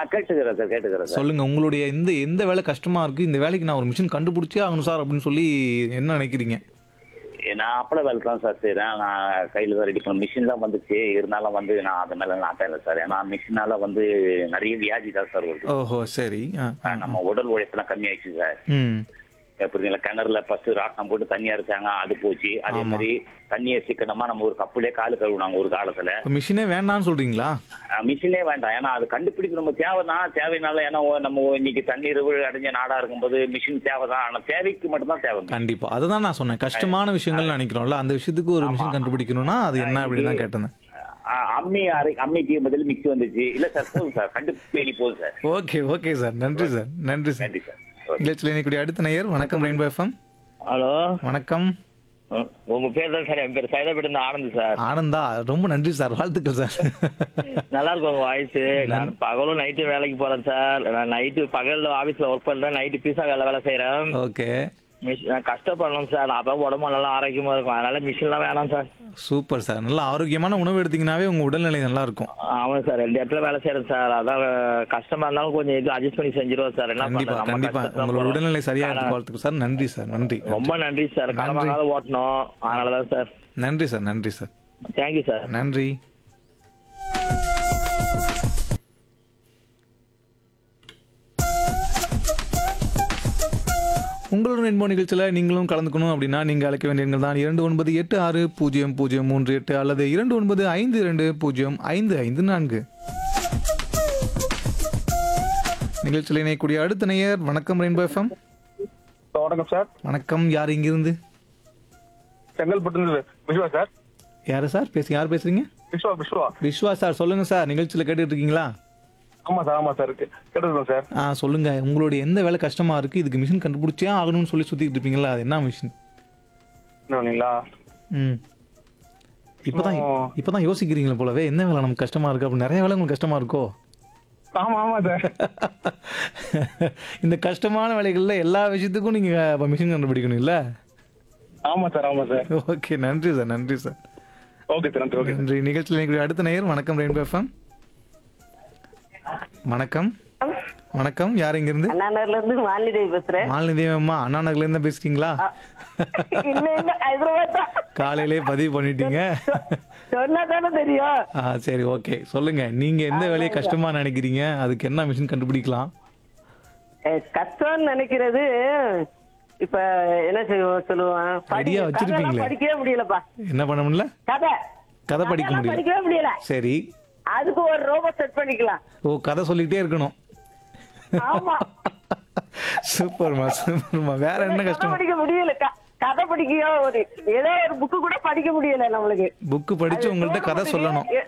கேட்டுக்கிறேன் சார் கேட்டுக்கிறேன் சார் சொல்லுங்க உங்களுடைய இந்த எந்த வேலை கஷ்டமா இருக்கு இந்த வேலைக்கு நான் ஒரு மிஷின் கண்டுபிடிச்சே ஆகணும் சார் அப்படின்னு சொல்லி என்ன நினைக்கிறீங்க நான் அப்பள வேலை தான் சார் செய்கிறேன் நான் கையில் தான் ரெடி பண்ண மிஷின் தான் வந்துச்சு இருந்தாலும் வந்து நான் அது மேலே நாட்டம் இல்லை சார் ஏன்னா மிஷினால வந்து நிறைய வியாதி தான் சார் வருது ஓஹோ சரி ஆ, ஆ. நம்ம உடல் உழைப்பெல்லாம் கம்மியாயிடுச்சு சார் ம் எப்படிங்களா கிணறுல ஃபர்ஸ்ட் ராட்டம் போட்டு தண்ணி அரைச்சாங்க அது போச்சு அதே ஆமா. மாதிரி தண்ணியை சிக்கனமா நம்ம ஒரு கப்புலே காலு கழுவுனாங்க ஒரு காலத்துல இப்போ மிஷினே வேண்டாம்னு சொல்றீங்களா மிஷினே வேண்டாம் ஏன்னா அது கண்டுபிடிக்க நம்ம தேவைதான் தேவைனால ஏன்னா ஓ- நம்ம இன்னைக்கு தண்ணீர் அடைஞ்ச நாடா இருக்கும்போது மிஷின் தேவைதான் ஆனா தேவைக்கு மட்டும்தான் தேவை கண்டிப்பா அதுதான் நான் சொன்னேன் கஷ்டமான விஷயங்கள் நினைக்கிறோம்ல அந்த விஷயத்துக்கு ஒரு மிஷின் கண்டுபிடிக்கணும்னா அது என்ன அப்படின்னு தான் கேட்டேன் ஆ, அம்மி அரை அம்மிக்கு பதில் மிக்ஸி வந்துச்சு இல்ல சார் போதும் சார் கண்டுபிடி போதும் சார் ஓகே ஓகே சார் நன்றி சார் நன்றி சார் நன்றி சார் நிகழ்ச்சியில் இணைக்கூடிய அடுத்த நேயர் வணக்கம் ரெயின்போ எஃப்எம் ஹலோ வணக்கம் உங்க பேர் தான் சார் என் பேர் சைதாபேட் இருந்து ஆனந்த் சார் ஆனந்தா ரொம்ப நன்றி சார் வாழ்த்துக்கள் சார் நல்லா இருக்கும் உங்க வாய்ஸ் நான் பகலும் நைட்டு வேலைக்கு போறேன் சார் நான் நைட்டு பகல்ல ஆபீஸ்ல ஒர்க் பண்றேன் நைட்டு பீஸா வேலை வேலை செய்யறேன் ஓகே மிஷ்- நான் கஷ்டப்படணும் சார் அப்ப உடம்பு நல்லா ஆரோக்கியமா இருக்கும் அதனால மிஷின்லாம் வேணாம் சார் சூப்பர் சார் நல்ல ஆரோக்கியமான உணவு எடுத்தீங்கன்னாவே உங்க உடல்நிலை நல்லா இருக்கும் ஆமா சார் ரெண்டு இடத்துல வேலை செய்யறேன் சார் அதான் கஷ்டமா இருந்தாலும் கொஞ்சம் இது அட்ஜஸ்ட் பண்ணி செஞ்சிருவோம் சார் என்ன கண்டிப்பா பண்றது? நம்ம கண்டிப்பா கஷ்டத்துல உங்களோட போறோம். உடல்நிலை சரியா ஆனா, எடுத்து வாழ்த்துக்கள் சார் நன்றி சார் நன்றி ரொம்ப நன்றி சார் கடமைக்காக ஓட்டணும் அதனாலதான் சார் நன்றி சார் நன்றி சார் தேங்க்யூ சார் நன்றி உங்களுடன் என்போ நிகழ்ச்சியில் நீங்களும் கலந்துக்கணும் அப்படின்னா நீங்கள் அழைக்க வேண்டிய எண்கள் தான் இரண்டு ஒன்பது எட்டு ஆறு பூஜ்ஜியம் பூஜ்ஜியம் மூன்று எட்டு அல்லது இரண்டு ஒன்பது ஐந்து இரண்டு பூஜ்ஜியம் ஐந்து ஐந்து நான்கு நிகழ்ச்சியில் இணையக்கூடிய அடுத்த நேயர் வணக்கம் ரெயின்போ எஃப்எம் வணக்கம் சார் வணக்கம் யார் இங்கிருந்து செங்கல்பட்டு விஸ்வா சார் யாரு சார் பேசுங்க யார் பேசுறீங்க விஸ்வா விஸ்வா விஸ்வா சார் சொல்லுங்க சார் நிகழ்ச்சியில் கேட்டுட்டு இருக்கீங்களா ஆமா சார் ஆமா சார் கேட்டுருக்கோம் சார் ஆ சொல்லுங்க உங்களுடைய எந்த வேலை கஷ்டமா இருக்கு இதுக்கு மிஷின் கண்டுபிடிச்சே ஆகணும்னு சொல்லி சுத்திட்டு இருப்பீங்களா அது என்ன மிஷின் என்னங்களா ம் இப்பதான் இன்னும் இப்பதான் யோசிக்கிறீங்களா போலவே என்ன வேலை நமக்கு கஷ்டமா இருக்கு அப்படி நிறைய வேலை உங்களுக்கு கஷ்டமா இருக்கோ ஆமா ஆமா சார் இந்த கஷ்டமான வேலைகள்ல எல்லா விஷயத்துக்கும் நீங்க மிஷின் கண்டுபிடிக்கணும் இல்ல ஆமா சார் ஆமா சார் ஓகே நன்றி சார் நன்றி சார் ஓகே சார் நன்றி ஓகே நன்றி நிகழ்ச்சியில் இருக்கக்கூடிய அடுத்த நேயர் வணக்கம் ரெயின்போ எஃப்எம் வணக்கம் வணக்கம் யார் இங்க இருந்து அண்ணாநகர்ல இருந்து மாலினி பேசுறேன் மாலினி தேவம்மா அண்ணா நகர்ல இருந்து பேசுறீங்களா இல்ல இல்ல ஹைதராபாத் தான் காலையிலே பதிவு பண்ணிட்டீங்க சொன்னா தானே தெரியும் ஆ சரி ஓகே சொல்லுங்க நீங்க எந்த வேலையை கஷ்டமா நினைக்கிறீங்க அதுக்கு என்ன மிஷின் கண்டுபிடிக்கலாம் அஹ் கஷ்டம்னு நினைக்கிறது இப்ப என்ன செய்வோம் சொல்லுவான் படி- ஐடியா வச்சிருப்பீங்களே. கதைலாம் படிக்கவே முடியலப்பா என்ன பண்ண முடியல கதை கதை படிக்க கதைலாம் முடியல படிக்கவே முடியல சரி அதுக்கு ஒரு ரோபோ செட் பண்ணிக்கலாம் ஓ கதை சொல்லிக்கிட்டே இருக்கணும் ஆமா சூப்பர்மா சூப்பர்மா வேற என்ன கதை கஷ்டம் படிக்க முடியல க- கதை படிக்க ஒரு ஏதோ ஒரு புக்கு கூட படிக்க முடியல நம்மளுக்கு புக்கு படிச்சு உங்கள்ட்ட கதை சொல்லணும் எ-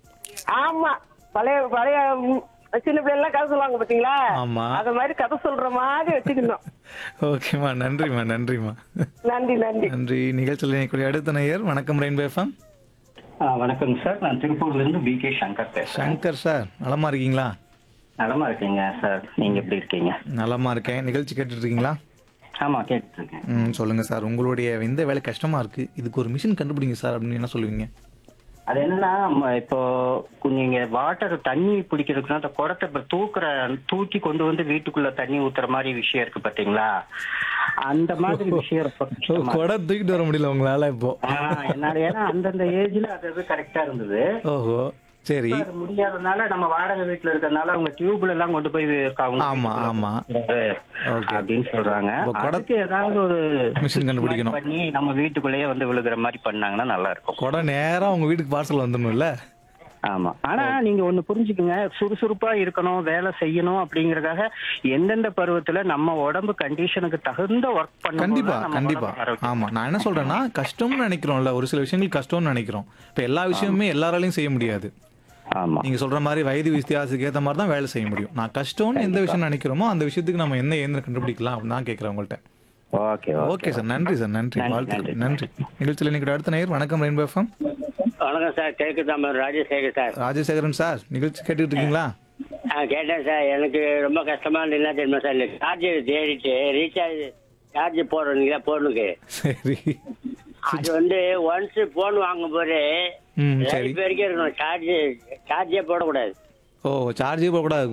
ஆமா பழைய பழைய ம், சின்ன பிள்ளை எல்லாம் கதை சொல்லுவாங்க பாத்தீங்களா ஆமா. அத மாதிரி கதை சொல்ற மாதிரி வச்சுக்கணும் ஓகேம்மா நன்றிம்மா நன்றிம்மா நன்றி நன்றி நன்றி நிகழ்ச்சியில் இணையக்கூடிய அடுத்த நேயர் வணக்கம் ரெயின்போ எஃப்எம் ஆ, வணக்கம் சார் நான் திருப்பூர்ல இருந்து பி கே சங்கர் பேசுறேன் சங்கர் சார் நலமா இருக்கீங்களா நலமா இருக்கீங்க சார் நீங்க எப்படி இருக்கீங்க நலமா இருக்கேன் நிகழ்ச்சி கேட்டுட்டு இருக்கீங்களா ஆமா கேட்டுட்டு இருக்கேன் ம் சொல்லுங்க சார் உங்களுடைய எந்த வேலை கஷ்டமா இருக்கு இதுக்கு ஒரு மிஷின் கண்டுபிடிங்க சார் அப்படின்னு என்ன சொல்லுவீங்க அது என்னன்னா ம, இப்போ நீங்க வாட்டர் தண்ணி பிடிக்கிறதுக்குன்னா அந்த குடத்தை இப்ப தூக்குற தூக்கி கொண்டு வந்து வீட்டுக்குள்ள தண்ணி ஊத்துற மாதிரி விஷயம் இருக்கு பாத்தீங்களா அந்த மாதிரி விஷயம் ரொம்ப கஷ்டமா இருக்கு. கொடை தூக்கிட்டு வர முடியல உங்களால இப்போ ஆ, என்னால ஏன்னா அந்தந்த ஏஜ்ல அது அது கரெக்டா இருந்தது ஓஹோ சரி இப்ப அது முடியாதனால நம்ம வாடகை வீட்டுல இருக்கறனால அவங்க டியூப்ல எல்லாம் கொண்டு போய் அவங்க ஆமா, ஆமா. Okay. அப்படின்னு சொல்றாங்க இப்ப குட- அதுக்கு ஏதாவது ஒரு மிஷின் கண்டுபிடிக்கணும் பண்ணி நம்ம வீட்டுக்குள்ளேயே வந்து விழுகிற மாதிரி பண்ணாங்கன்னா நல்லா இருக்கும் கொடை நேரா உங்க வீட்டுக்கு பார்சல் வந்துடணும்ல ஆமா ஆனா நீங்க ஒண்ணு புரிஞ்சுக்குங்க சுறுசுறுப்பா இருக்கணும் வேலை செய்யணும் அப்படிங்கறதுக்காக எந்தெந்த பருவத்துல நம்ம உடம்பு கண்டிஷனுக்கு தகுந்த ஒர்க் பண்ணணும் கண்டிப்பா கண்டிப்பா ஆமா நான் என்ன சொல்றேன்னா கஷ்டம்னு நினைக்கிறோம்ல ஒரு சில விஷயங்கள் கஷ்டம்னு நினைக்கிறோம் இப்ப எல்லா விஷயமுமே எல்லாராலையும் செய்ய முடியாது ஆமா நீங்க சொல்ற மாதிரி வயது வித்தியாசத்துக்கு ஏத்த மாதிரி தான் வேலை செய்ய முடியும் நான் கஷ்டம்னு எந்த விஷயம் நினைக்கிறோமோ அந்த விஷயத்துக்கு நம்ம என்ன இயந்திரம் கண்டுபிடிக்கலாம் அப்படின்னு தான் கேட்கிறேன் உங்கள்ட்ட ஓகே ஓகே சார் நன்றி சார் நன்றி நன்றி, வாழ்த்துக்கள் நன்றி நிகழ்ச்சியில் இன்னைக்கு அடுத்த நேயர் வணக்கம் ரெயின்போ எஃப்எம் வணக்கம் சார் கேக்கு தான் ராஜசேகர் சார் ராஜசேகரன் சார் நிகழ்ச்சி கேட்டுட்டு இருக்கீங்களா ஆ கேட்டேன் சார் எனக்கு ரொம்ப கஷ்டமா இருந்தது என்ன தெரியுமா சார் இந்த சார்ஜர் தேடிட்டு ரீசார்ஜ் சார்ஜ் போடுறீங்களா போனுக்கு சரி அது வந்து ஒன்ஸ் போன் வாங்கும் போது ம் சரி லைஃப் வரைக்கும் இருக்கணும் சார்ஜ் சார்ஜே போடக்கூடாது ஓ சார்ஜே போடக்கூடாது